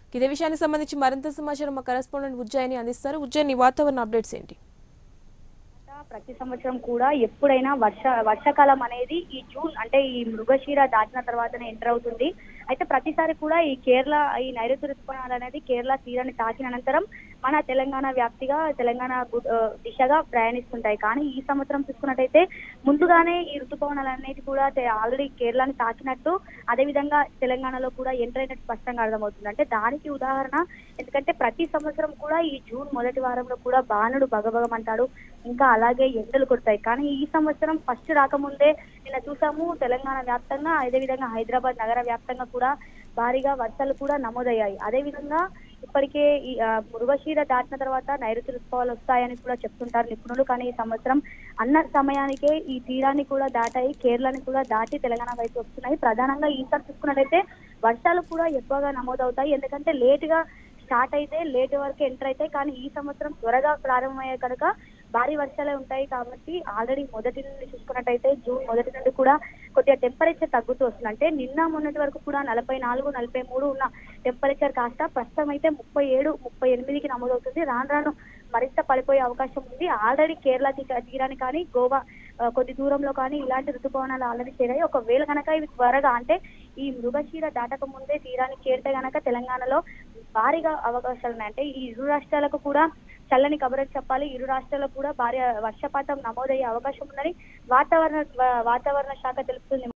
ఇదే విషయానికి సంబంధించి మరింత సమాచారం మా కరెస్పాండెంట్ ఉజ్జయిని అందిస్తారు ఉజ్జయిని వాతావరణ అప్డేట్స్ ఏంటి ప్రతి సంవత్సరం కూడా ఎప్పుడైనా వర్ష వర్షాకాలం అనేది ఈ జూన్ అంటే ఈ మృగశిర దాటిన తర్వాతనే ఎంటర్ అవుతుంది అయితే ప్రతిసారి కూడా ఈ కేరళ ఈ నైరుతి ఋతుపవనాలు అనేది కేరళ తీరాన్ని తాకిన అనంతరం మన తెలంగాణ వ్యాప్తిగా తెలంగాణ గు- ఆ, దిశగా ప్రయాణిస్తుంటాయి కానీ ఈ సంవత్సరం చూసుకున్నట్టయితే ముందుగానే ఈ ఋతుపవనాలు అనేది కూడా ఆల్రెడీ కేరళని తాకినట్టు అదేవిధంగా తెలంగాణలో కూడా ఎంటర్ అయినట్టు స్పష్టంగా అర్థమవుతుంది అంటే దానికి ఉదాహరణ ఎందుకంటే ప్రతి సంవత్సరం కూడా ఈ జూన్ మొదటి వారంలో కూడా బాణుడు భగభగమంటాడు ఇంకా అలాగే ఎండలు కొడతాయి కానీ ఈ సంవత్సరం ఫస్ట్ రాకముందే నిన్న చూసాము తెలంగాణ వ్యాప్తంగా అదేవిధంగా హైదరాబాద్ నగర వ్యాప్తంగా కూడా భారీగా వర్షాలు కూడా నమోదయ్యాయి అదేవిధంగా ఇప్పటికే ఈ ఆ, మృగశీర దాటిన తర్వాత నైరుతి ఋతుపవాలు వస్తాయని కూడా చెప్తుంటారు నిపుణులు కానీ ఈ సంవత్సరం అన్న సమయానికే ఈ తీరాన్ని కూడా దాటాయి కేరళని కూడా దాటి తెలంగాణ వైపు వస్తున్నాయి ప్రధానంగా ఈసారి చూసుకున్నట్టయితే వర్షాలు కూడా ఎక్కువగా నమోదవుతాయి ఎందుకంటే లేట్ గా స్టార్ట్ అయితే లేట్ వరకు ఎంటర్ అయితే కానీ ఈ సంవత్సరం త్వరగా ప్రారంభమయ్యే కనుక భారీ వర్షాలే ఉంటాయి కాబట్టి ఆల్రెడీ మొదటి నుండి చూసుకున్నట్టయితే జూన్ మొదటి నుండి కూడా కొద్దిగా టెంపరేచర్ తగ్గుతూ వస్తుంది అంటే నిన్న మొన్నటి వరకు కూడా నలభై నాలుగు నలభై మూడు ఉన్న టెంపరేచర్ కాస్త ప్రస్తుతం అయితే ముప్పై ఏడు ముప్పై ఎనిమిదికి నమోదవుతుంది రాను రాను మరింత పడిపోయే అవకాశం ఉంది ఆల్రెడీ కేరళ తీర- తీరాన్ని కానీ గోవా ఆ, కొద్ది దూరంలో కానీ ఇలాంటి ఋతుపవనాలు ఆల్రెడీ చేరాయి ఒకవేళ కనుక ఇవి త్వరగా అంటే ఈ మృగశీర దాటక ముందే తీరాన్ని చేరితే గనక తెలంగాణలో భారీగా అవకాశాలు ఉన్నాయి అంటే ఈ ఇరు రాష్ట్రాలకు కూడా చల్లని కబురని చెప్పాలి ఇరు రాష్ట్రాలకు కూడా భారీ వర్షపాతం నమోదయ్యే అవకాశం ఉందని వాతావరణ వాతావరణ శాఖ తెలుపుతుంది